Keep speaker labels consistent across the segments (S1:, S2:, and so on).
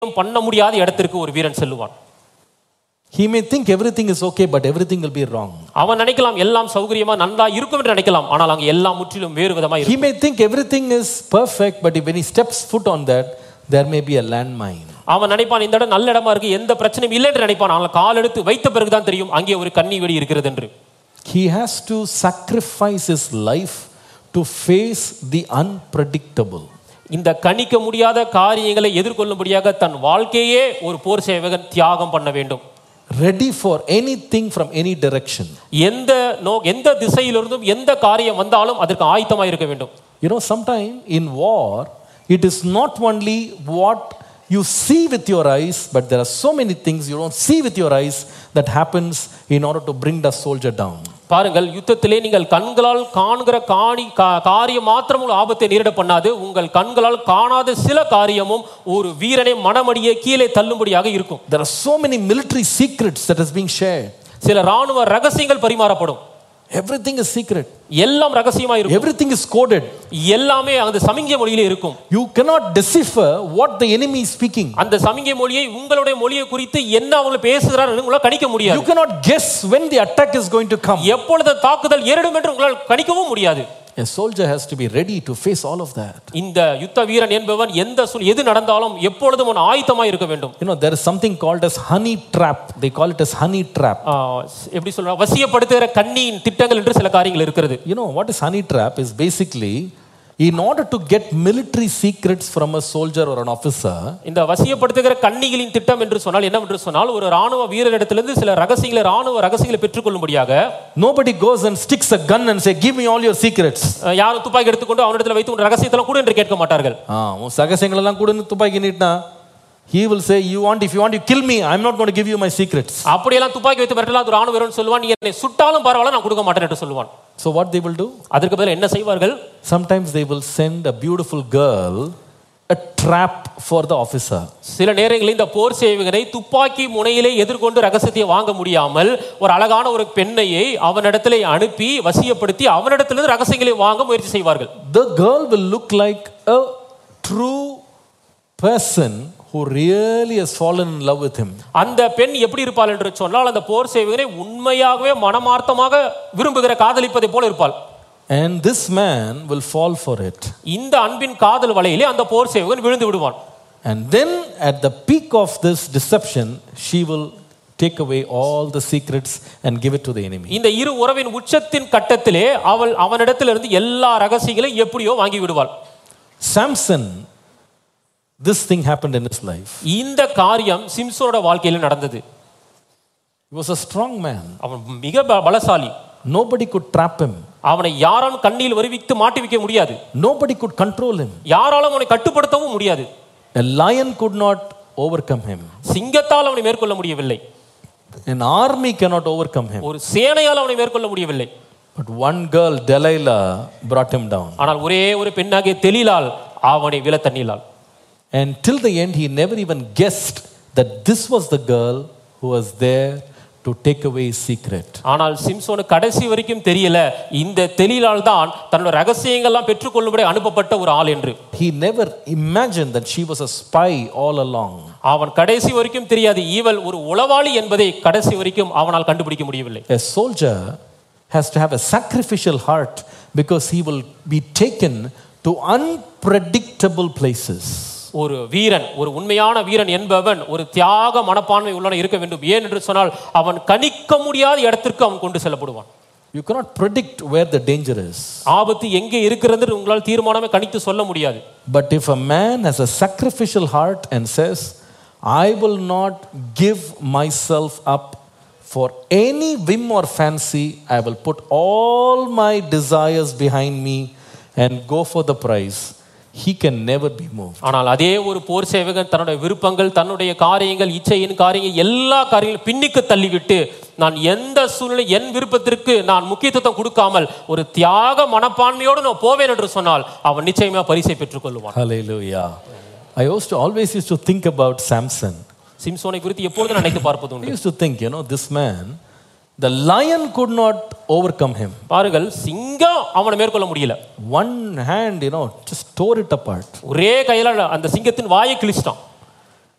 S1: பண்ண முடியாத இடத்திற்கு ஒரு வீரன் செல்லுவான்
S2: He may think everything is okay, but everything will be wrong.
S1: அவன் நினைக்கலாம் எல்லாம் சௌகரியமா நன்றா இருக்கும் என்று நினைக்கலாம் ஆனால் அங்கே எல்லாம் முற்றிலும் வேறு விதமா இருக்கும்
S2: He may think everything is perfect, but when he steps foot on that, there may be a landmine.
S1: அவன் நினைப்பான் இந்த இடம் நல்ல இடமா இருக்கு எந்த பிரச்சனையும் இல்லை என்று நினைப்பான் ஆனால் கால் எடுத்து வைத்த பிறகுதான் தெரியும் அங்கே ஒரு கன்னி வெடி இருக்கிறது என்று
S2: He has to sacrifice his life to face the unpredictable.
S1: இந்த கணிக்க முடியாத காரியங்களை எதிர்கொள்ளும்படியாக தன் வாழ்க்கையே ஒரு போர் சேவகன் தியாகம் பண்ண வேண்டும்
S2: Ready for anything from any direction.
S1: எந்த நோ எந்த திசையிலிருந்தும் எந்த காரியம் வந்தாலும் அதற்கு ஆயத்தமாக இருக்க வேண்டும்
S2: You know, sometime in war, it is not only what you see with your eyes, but there are so many things you don't see with your eyes that happens in order to bring the soldier down.
S1: பாருங்கள் யுத்தத்திலே நீங்கள் கண்களால் காண்கிற காணி கா- காரியம் மாத்திரம் உங்கள் ஆபத்தை நேரிட பண்ணாது உங்கள் கண்களால் காணாத சில காரியமும் ஒரு வீரனை மனமடியே கீழே தள்ளும்படியாக இருக்கும்
S2: There are so many military secrets that is being shared.
S1: சில ராணுவ ரகசியங்கள் பரிமாறப்படும்
S2: Everything is secret.
S1: எல்லாம் ரகசியமா இருக்கும்
S2: Everything is coded.
S1: எல்லாமே அந்த சமிஞ்சை மொழியிலே இருக்கும்
S2: You cannot decipher what the enemy is speaking.
S1: அந்த சமிஞ்சை மொழியை உங்களுடைய மொழியை குறித்து என்ன அவங்க பேசுகிறார் உங்களால் கணிக்க
S2: You
S1: முடியாது
S2: cannot guess when the attack is going to come.
S1: எப்பொழுது தாக்குதல் ஏறிடும் என்று உங்களால் கணிக்கவும் முடியாது
S2: A soldier has to be ready to face all of that.
S1: இந்த யுத்த வீரன் என்பவன் எந்த சூழ் எது நடந்தாலும் எப்பொழுதும் அவன் ஆயத்தமாக இருக்க வேண்டும்
S2: You know, there is something called as honey trap. They call it as honey trap.
S1: ஆ, எப்படி சொல்ற வசியப்படுத்துகிற கண்ணியின் திட்டங்கள் என்று சில காரியங்கள் இருக்கிறது
S2: You know, what is honey trap is basically in order to get military secrets from a soldier or an officer,
S1: இந்த வசியப்படுத்துகிற கண்ணிகளின் திட்டம் என்று சொன்னால் என்னவென்று சொன்னால் ஒரு ராணுவ வீரரிடத்திலிருந்து சில ரகசியங்களை ராணுவ ரகசியங்களை பெற்றுக்கொள்ளும்படியாக
S2: nobody goes and sticks a gun and say, give me all your secrets.
S1: அஹ், யாரும் துப்பாக்கி எடுத்துக்கொண்டு அவனிடத்தில் வைத்து உன் ரகசியத்தெல்லாம் கூட என்று கேட்க மாட்டார்கள்
S2: ஆ உன் சகசங்களெல்லாம் கூட துப்பாக்கி நீட்டினா he will say, you want, if you want, you kill me. I'm not going to give you my secrets.
S1: அப்படியெல்லாம் துப்பாக்கி வைத்து மிரட்டலாம் அது ராணுவ வீரன் சொல்லுவான் நீ என்னை சுட்டாலும் பரவாயில்ல நான் கொடுக்க மாட்டேன் என்று சொல்லுவான்
S2: So what they will do?
S1: அதற்கு பதில் என்ன செய்வார்கள்
S2: Sometimes they will send a beautiful girl a trap for the officer.
S1: சில நேரங்களில் இந்த போர் சேவகனை துப்பாக்கி முனையிலே எதிர்கொண்டு ரகசியத்தை வாங்க முடியாமல் ஒரு அழகான ஒரு பெண்ணையை அவனிடத்திலே அனுப்பி வசியப்படுத்தி அவனிடத்திலிருந்து ரகசியங்களை வாங்க முயற்சி செய்வார்கள்
S2: The girl will look like a true person who really has fallen in love with him.
S1: அந்த பெண் எப்படி இருப்பாள் என்று சொன்னால் அந்த போர் சேவகனை உண்மையாகவே மனமார்த்தமாக விரும்புகிற காதலிப்பதை போல இருப்பாள்
S2: And this man will fall for it.
S1: இந்த அன்பின் காதல் வலையிலே அந்த போர் சேவகன் விழுந்து விடுவான்
S2: And then at the peak of this deception, she will take away all the secrets and give it to the enemy.
S1: இந்த இரு உறவின் உச்சத்தின் கட்டத்திலே அவள் அவனிடத்திலிருந்து எல்லா ரகசியங்களையும் எப்படியோ வாங்கி விடுவாள்
S2: Samson, this thing happened in his life.
S1: இந்த காரியம் சிம்சோனோட வாழ்க்கையில நடந்தது
S2: He was a strong man.
S1: அவன் மிக ப- பலசாலி
S2: Nobody could trap him.
S1: அவனை யாராலும் கண்ணில் வருவித்து மாட்டி வைக்க முடியாது
S2: Nobody could control him.
S1: யாராலும் அவனை கட்டுப்படுத்தவும் முடியாது
S2: A lion could not overcome him.
S1: சிங்கத்தால் அவனை மேற்கொள்ள முடியவில்லை
S2: An army cannot overcome him.
S1: ஒரு சேனையால் அவனை மேற்கொள்ள முடியவில்லை
S2: But one girl, Delilah, brought him down.
S1: ஆனால் ஒரே ஒரு பெண்ணாகிய தெளிலால் அவனை வில தண்ணிலாள்
S2: And till the end, he never even guessed that this was the girl who was there to take away his secret.
S1: ஆனால் சிம்சோனு கடைசி வரைக்கும் தெரியல இந்த தெளிலால் தான் தன்னோட ரகசியங்கள்லாம் பெற்றுக்கொள்ளும்படி அனுப்பப்பட்ட ஒரு ஆள் என்று
S2: He never imagined that she was a spy all along.
S1: அவன் கடைசி வரைக்கும் தெரியாது இவள் ஒரு உளவாளி என்பதை கடைசி வரைக்கும் அவனால் கண்டுபிடிக்க முடியவில்லை
S2: A soldier has to have a sacrificial heart because he will be taken to unpredictable places.
S1: ஒரு வீரன் ஒரு உண்மையான வீரன் என்பவன் ஒரு தியாக மனப்பான்மை உள்ளவன் இருக்க வேண்டும் ஏன் என்று சொன்னால் அவன் கணிக்க முடியாத இடத்திற்கு அவன் கொண்டு செல்லப்படுவான்
S2: You cannot predict where the danger is.
S1: ஆபத்து எங்கே இருக்கிறது என்று உங்களால் தீர்மானமே கணித்து சொல்ல முடியாது
S2: But if a man has a sacrificial heart and says, I will not give myself up for any whim or fancy, I will put all my desires behind me and go for the prize, he can never be moved.
S1: ஆனால் அதே ஒரு போர் சேவகன் தன்னுடைய விருப்பங்கள் தன்னுடைய காரியங்கள் இச்சையின் காரியங்கள் எல்லா காரியங்களும் பின்னுக்கு தள்ளிவிட்டு நான் எந்த சூழ்நிலை என் விருப்பத்திற்கு நான் முக்கியத்துவம் கொடுக்காமல் ஒரு தியாக மனப்பான்மையோடு நான் போவேன் என்று சொன்னால் அவன் நிச்சயமா பரிசை பெற்றுக்கொள்வான்
S2: Hallelujah. I used to always used to think about Samson.
S1: சிம்சோனை குறித்து எப்பொழுதும் நினைத்து பார்ப்பது
S2: I
S1: உண்டு
S2: used to think, you know, this man, the lion could not overcome him.
S1: பாருங்கள் சிங்கம் அவனை மேற்கொள்ள முடியல
S2: One hand, you know, just tore it apart.
S1: ஒரே கையில அந்த சிங்கத்தின் வாயை கிழிச்சிட்டான்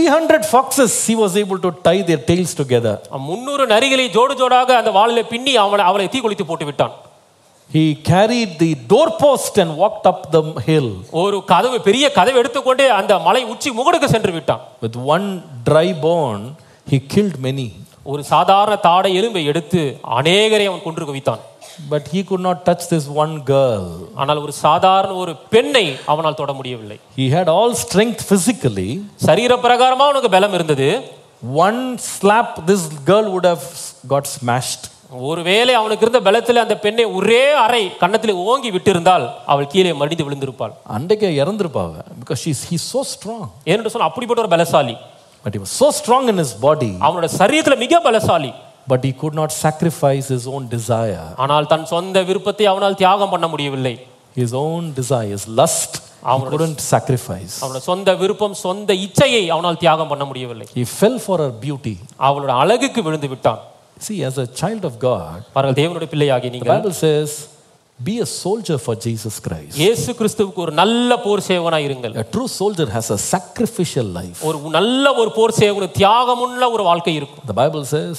S2: 300 foxes, he was able to tie their tails together.
S1: முன்னூறு நரிகளை ஜோடு ஜோடாக அந்த வாளிலே பின்னி அவனை அவளை தீ கொளுத்தி போட்டு விட்டான்
S2: He carried the doorpost and walked up the hill.
S1: ஒரு கதவு பெரிய கதவு எடுத்துக்கொண்டு அந்த மலை உச்சி முகடுக்கு சென்று விட்டான்
S2: With one dry bone, he killed many.
S1: ஒரு சாதாரண தாடை எலும்பை எடுத்து அநேகரை அவன் கொன்று குவித்தான்
S2: But he could not touch this one girl.
S1: ஆனால் ஒரு சாதாரண ஒரு பெண்ணை அவனால் தொட முடியவில்லை
S2: He had all strength physically.
S1: சரீர பிரகாரமா அவனுக்கு பலம் இருந்தது
S2: One slap, this girl would have got smashed.
S1: ஒருவேளை அவனுக்கு இருந்த பலத்தில் அந்த பெண்ணை ஒரே அறை கன்னத்தில் ஓங்கி விட்டிருந்தால் அவள் கீழே மடிந்து விழுந்திருப்பாள்
S2: அன்றைக்கே இறந்திருப்பாவ because she's he so strong
S1: ஏன்னு சொன்னா அப்படிப்பட்ட ஒரு பலசாலி
S2: but he was so strong in his body
S1: அவனோட சரீரத்துல மிக பலசாலி
S2: but he could not sacrifice his own desire
S1: ஆனால் தன் சொந்த விருப்பத்தை அவனால் தியாகம் பண்ண முடியவில்லை
S2: his own desires lust he couldn't sacrifice
S1: அவனோட சொந்த விருப்பம் சொந்த இச்சையை அவனால் தியாகம் பண்ண முடியவில்லை
S2: he fell for her beauty
S1: அவளோட அழகுக்கு விழுந்து விட்டான்
S2: see as a child of god
S1: பாருங்கள் தேவனுடைய பிள்ளையாகி
S2: the
S1: நீங்கள்
S2: bible says be a soldier for jesus christ
S1: இயேசு கிறிஸ்துவுக்கு ஒரு நல்ல போர் சேவனா இருங்கள்
S2: a true soldier has a sacrificial life
S1: ஒரு நல்ல ஒரு போர் சேவன் தியாகமுள்ள ஒரு வாழ்க்கை இருக்கும்
S2: the bible says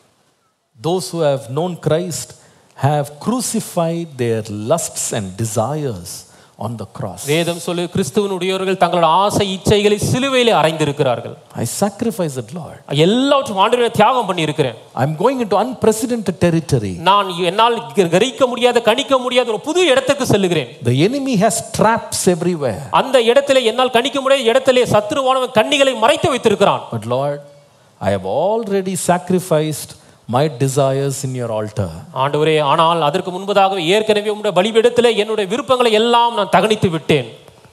S2: those who have known christ have crucified their lusts and desires on the cross
S1: வேதம் சொல்லு கிறிஸ்துவனுடையவர்கள் தங்களோட ஆசை இச்சைகளை சிலுவையிலே அறைந்திருக்கிறார்கள்
S2: i sacrifice it lord
S1: எல்லாவற்றும் ஆண்டு தியாகம் பண்ணி இருக்கிறேன்
S2: i'm going into unprecedented territory
S1: நான் என்னால் கிரகிக்க முடியாத கணிக்க முடியாத ஒரு புது இடத்துக்கு செல்லுகிறேன்
S2: the enemy has traps everywhere
S1: அந்த இடத்திலே என்னால் கணிக்க முடியாத இடத்திலே சத்துருவானவன் கண்ணிகளை மறைத்து வைத்திருக்கிறான்
S2: but lord i have already sacrificed my desires in your altar
S1: ஆண்டவரே ஆனால் அதற்கு முன்பதாக ஏற்கனவே உங்களுடைய பலிபீடத்திலே என்னுடைய விருப்பங்களை எல்லாம் நான் தகனித்து விட்டேன்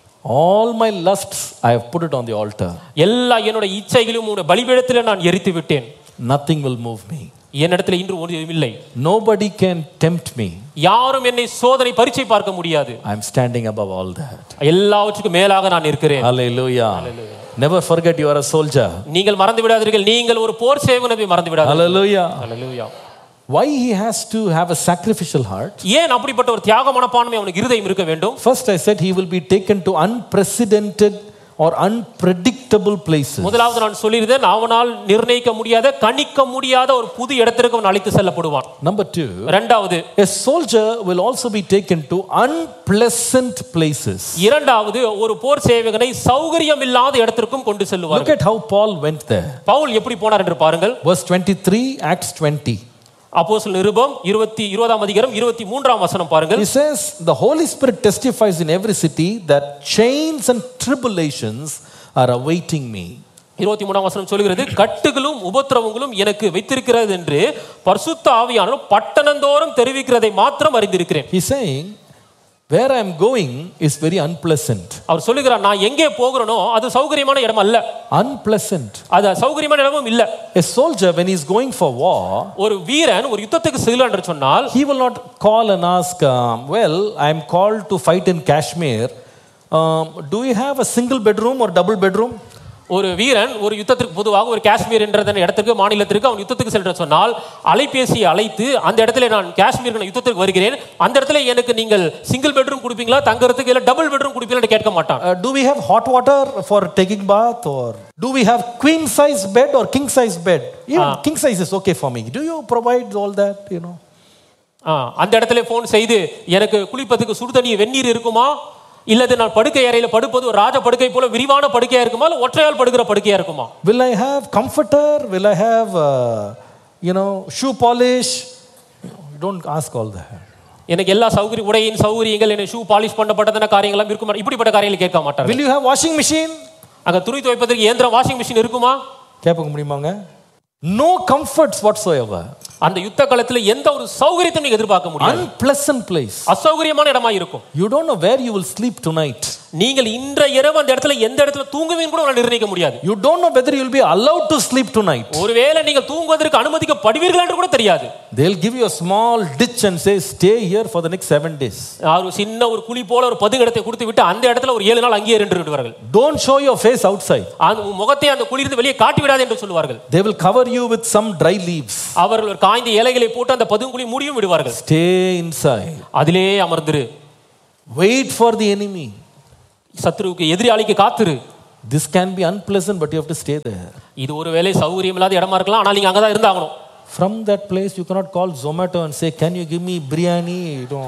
S2: all my lusts i have put it on the altar
S1: எல்லா என்னுடைய இச்சைகளையும் உங்களுடைய பலிபீடத்திலே நான் எரித்து விட்டேன்
S2: nothing will move me
S1: என்னிடத்தில் இன்று ஒன்றும் இல்லை
S2: nobody can tempt me
S1: யாரும் என்னை சோதனை பரீட்சை பார்க்க முடியாது
S2: i'm standing above all that
S1: எல்லாவற்றுக்கும் மேலாக நான் இருக்கிறேன்
S2: hallelujah never forget you are a soldier
S1: நீங்கள் மறந்து விடாதீர்கள் நீங்கள் ஒரு போர் சேவனை மறந்து விடாதீர்கள்
S2: hallelujah
S1: Hallelujah.
S2: why he has to have a sacrificial heart
S1: ஏன் அப்படிப்பட்ட ஒரு தியாக மனப்பான்மை அவனுக்கு இருதயம் இருக்க வேண்டும்
S2: first i said he will be taken to unprecedented or unpredictable places
S1: முதலாவது நான் சொல்லியிருந்தேன் அவனால் நிர்ணயிக்க முடியாத கணிக்க முடியாத ஒரு புது இடத்திற்கு அவன் அழைத்து செல்லப்படுவான்
S2: number 2
S1: இரண்டாவது
S2: A soldier will also be taken to unpleasant places.
S1: இரண்டாவது ஒரு போர் சேவகனை சௌகரியம் இல்லாத இடத்திற்கும் கொண்டு செல்லுவார்
S2: Look at how Paul went there.
S1: Pavul எப்படி போனார் என்று பாருங்கள்
S2: Verse 23, Acts 20.
S1: அப்போஸ்தலர் நிருபம் இருபத்தி இருபதாம் அதிகாரம் இருபத்தி மூன்றாம் வசனம் பாருங்கள்
S2: He says, The Holy Spirit testifies in every city that chains and tribulations are awaiting me.
S1: இருபத்தி மூணாம் வசனம் சொல்கிறது கட்டுகளும் உபத்திரவங்களும் எனக்கு வைத்திருக்கிறது என்று பரிசுத்த ஆவியானவர் பட்டணந்தோறும் தெரிவிக்கிறதை மாத்திரம் அறிந்திருக்கிறேன்
S2: He's saying, Where I am going is very unpleasant.
S1: அவர் சொல்லுகிறார் நான் எங்கே போகிறேனோ அது சௌகரியமான இடம் அல்ல
S2: Unpleasant.
S1: அது சௌகரியமான இடமும் இல்ல
S2: A soldier, when he's going for war,
S1: ஒரு வீரன் ஒரு யுத்தத்துக்கு செல்ல என்று சொன்னால்
S2: he will not call and ask, um, Well, I'm called to fight in Kashmir. Um, do you have a single bedroom or double bedroom?
S1: ஒரு வீரன் ஒரு யுத்தத்திற்கு பொதுவாக ஒரு காஷ்மீர் என்ற இடத்திற்கு மாநிலத்திற்கு அவன் யுத்தத்துக்கு செல்ற சொன்னால் அலைபேசியை அழைத்து அந்த இடத்துல நான் காஷ்மீர் நான் யுத்தத்துக்கு வருகிறேன் அந்த இடத்துல எனக்கு நீங்கள் சிங்கிள் பெட்ரூம் கொடுப்பீங்களா தங்கறதுக்கு இல்ல டபுள் பெட்ரூம் கொடுப்பீங்களா கேட்க மாட்டான்
S2: Uh, do we have hot water for taking bath or do we have queen size bed or king size bed? Even king size is okay for me. Do you provide all that, you know?
S1: ஆ, அந்த இடத்துல phone செய்து எனக்கு குளிப்பதுக்கு சுடு தண்ணி வெந்நீர் இருக்குமா இல்லது நான் படுக்கை அறையில படுப்பது ஒரு ராஜ படுக்கை போல விரிவான படுக்கையா இருக்குமா இல்ல ஒற்றையால் படுக்கிற படுக்கையா இருக்குமா
S2: Will I have comforter? Will I have, uh, you know, shoe polish? You don't ask all that.
S1: எனக்கு எல்லா சௌகரிய உடையின் சௌகரியங்கள் என்ன ஷூ பாலிஷ் பண்ணப்பட்டதான காரியங்கள்லாம் இருக்குமா இப்படிப்பட்ட காரியங்கள் கேட்க மாட்டாங்க
S2: Will you have washing machine?
S1: அங்க துணி துவைப்பதற்கு இயந்திரம் வாஷிங் மிஷின் இருக்குமா
S2: கேட்பங்க முடியுமாங்க No comforts whatsoever.
S1: அந்த யுத்த காலத்துல எந்த ஒரு சௌகரியத்தையும் நீங்க எதிர்பார்க்க முடியாது
S2: Unpleasant place.
S1: அசௌகரியமான இடமா இருக்கும்
S2: You don't know where you will sleep tonight.
S1: நீங்கள் இன்ற இரவு அந்த இடத்துல எந்த இடத்துல தூங்குவீங்க கூட உங்களால நிர்ணயிக்க முடியாது
S2: You don't know whether you will be allowed to sleep tonight.
S1: ஒருவேளை நீங்கள் தூங்குவதற்கு அனுமதிக்கப்படுவீர்கள் என்று கூட தெரியாது
S2: They'll give you a small ditch and say, stay here for the next seven days.
S1: ஒரு சின்ன ஒரு குழி போல ஒரு பதுங்கிடத்தை கொடுத்து விட்டு அந்த இடத்துல ஒரு ஏழு நாள் அங்கேயே நின்று விடுவார்கள்
S2: Don't show your face outside.
S1: அந்த உன் முகத்தை அந்த குளிர்ந்து வெளியே காட்டி விடாது என்று சொல்லுவார்கள்
S2: They will cover you with some dry leaves.
S1: அவர்கள் ஒரு காய்ந்த இலைகளை போட்டு அந்த பதுங்குழி முடியும் விடுவார்கள்
S2: Stay inside.
S1: அதிலே அமர்ந்திரு
S2: Wait for the enemy.
S1: சத்ருவுக்கு எதிராளிக்கு காத்திரு
S2: This can be unpleasant, but you have to stay there.
S1: இது ஒருவேளை சௌகரியம் இல்லாத இடமா இருக்கலாம் ஆனால் நீங்க அங்கதான் இருந்தாகணும்
S2: From that place, you cannot call Zomato and say, Can you give me biryani? No.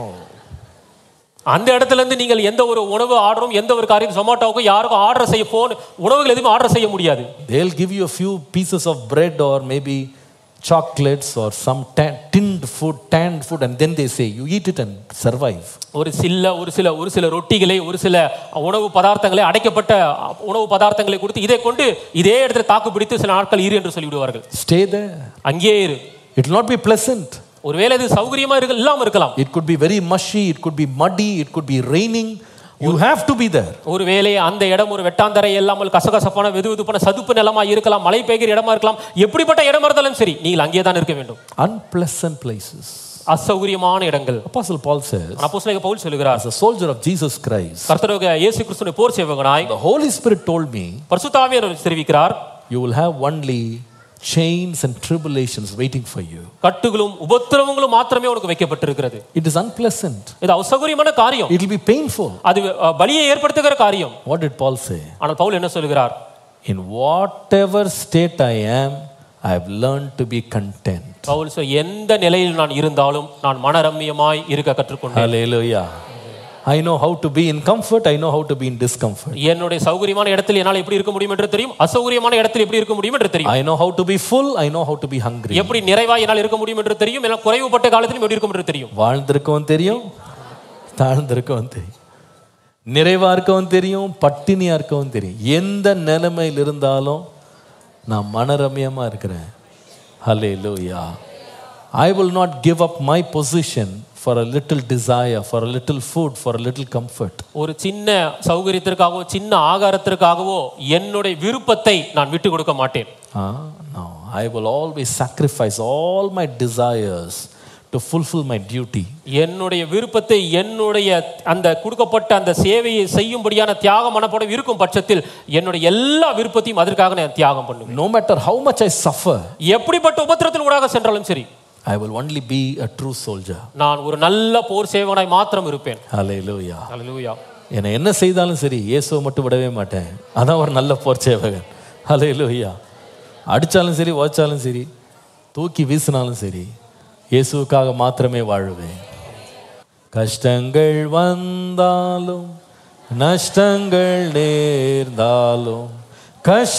S1: அந்த இடத்துல இருந்து நீங்கள் எந்த ஒரு உணவு ஆர்டரும் எந்த ஒரு காரியம் ஜொமாட்டோவுக்கும் யாருக்கும் ஆர்டர் செய்ய போன் உணவுகள் எதுவுமே ஆர்டர் செய்ய முடியாது
S2: They'll give you a few pieces of bread or maybe chocolates or some tan- tinned food, tanned food, and then they say, You eat it and survive.
S1: ஒரு சில ஒரு சில ஒரு சில ரொட்டிகளை ஒரு சில உணவு பதார்த்தங்களை அடைக்கப்பட்ட உணவு பதார்த்தங்களை கொடுத்து இதை கொண்டு இதே இடத்துல தாக்கு பிடித்து சில நாட்கள் இரு என்று சொல்லிவிடுவார்கள்
S2: Stay there.
S1: அங்கேயே இரு
S2: It will not be pleasant.
S1: ஒருவேளை இது சௌகரியமா இருக்க இல்லாம இருக்கலாம்
S2: It could be very mushy, it could be muddy, it could be raining. You have to be there.
S1: ஒருவேளை அந்த இடம் ஒரு வெட்டாந்தரை இல்லாமல் கசகசப்பான வெது வெதுப்பான சதுப்பு நிலமா இருக்கலாம் மழை பெய்கிற இடமா இருக்கலாம் எப்படிப்பட்ட இடமா இருந்தாலும் சரி நீங்கள் அங்கே தான் இருக்க வேண்டும்
S2: Unpleasant places.
S1: அசௌகரியமான இடங்கள்
S2: Apostle Paul says,
S1: அப்போஸ்தலனாகிய பவுல் சொல்லுகிறார்
S2: as a soldier of Jesus Christ,
S1: கர்த்தருடைய இயேசு கிறிஸ்துவின் போர் சேவகனாய்
S2: the Holy Spirit told me,
S1: பரிசுத்தாவியர் தெரிவிக்கிறார்
S2: you will have only chains and tribulations waiting for you.
S1: கட்டுகளும் உபத்திரவங்களும் மாத்திரமே உனக்கு வைக்கப்பட்டிருக்கிறது
S2: It is unpleasant.
S1: இது அசௌகரியமான காரியம்
S2: It will be painful.
S1: அது அஹ், பலியை ஏற்படுத்துகிற காரியம்
S2: What did Paul say?
S1: ஆனால் பவுல் என்ன சொல்லுகிறார்
S2: In whatever state I am, I have learned to be content.
S1: Pavul சொல் எந்த நிலையில் நான் இருந்தாலும் நான் மனரம்யமாய் இருக்க கற்றுக்கொண்டேன்
S2: Hallelujah. I know how to be in comfort, I know how to be in discomfort.
S1: என்னுடைய சௌகரியமான இடத்தில் என்னால் எப்படி இருக்க முடியும் என்று தெரியும் அசௌகரியமான இடத்தில் எப்படி இருக்க முடியும் என்று தெரியும்
S2: I know how to be full, I know how to be hungry.
S1: எப்படி நிறைவாய் என்னால் இருக்க முடியும் என்று தெரியும் என்னால் குறைவுபட்ட காலத்திலும் எப்படி இருக்கும் என்று தெரியும்
S2: வாழ்ந்திருக்கவும் தெரியும் தாழ்ந்திருக்கவும் தெரியும் நிறைவா இருக்கவும் தெரியும் பட்டினியா இருக்கவும் தெரியும் எந்த நிலைமையில் இருந்தாலும் நான் மனரம்யமா இருக்கிறேன் hallelujah I will not give up my position for a little desire for a little food for a little comfort
S1: ஒரு சின்ன சௌகரியத்திற்காகவோ சின்ன ஆகாரத்திற்காகவோ என்னுடைய விருப்பத்தை நான் விட்டு கொடுக்க மாட்டேன்
S2: no I will always sacrifice all my desires to fulfill my duty
S1: என்னுடைய விருப்பத்தை என்னுடைய அந்த கொடுக்கப்பட்ட அந்த சேவையை செய்யும்படியான தியாக மனப்படம் இருக்கும் பட்சத்தில் என்னுடைய எல்லா விருப்பத்தையும் அதற்காக நான் தியாகம் பண்ணுவேன்
S2: no matter how much I suffer
S1: எப்படிப்பட்ட உபத்திரத்தில் ஊடாக சென்றாலும் சரி
S2: I will only be a true soldier
S1: நான் ஒரு நல்ல போர் சேவனாய் மாத்திரம் இருப்பேன்
S2: hallelujah
S1: அல்லேலூயா
S2: என்னை என்ன செய்தாலும் சரி இயேசுவை மட்டும் விடவே மாட்டேன் அதான் ஒரு நல்ல போர் சேவகன் ஹalleluya அடிச்சாலும் சரி ஓச்சாலும் சரி தூக்கி வீசினாலும் சரி இயேசுவுக்காக மாத்திரமே வாழுவேன் கஷ்டங்கள் வந்தாலும் நஷ்டங்கள் நேர்ந்தாலும் கஷ்ட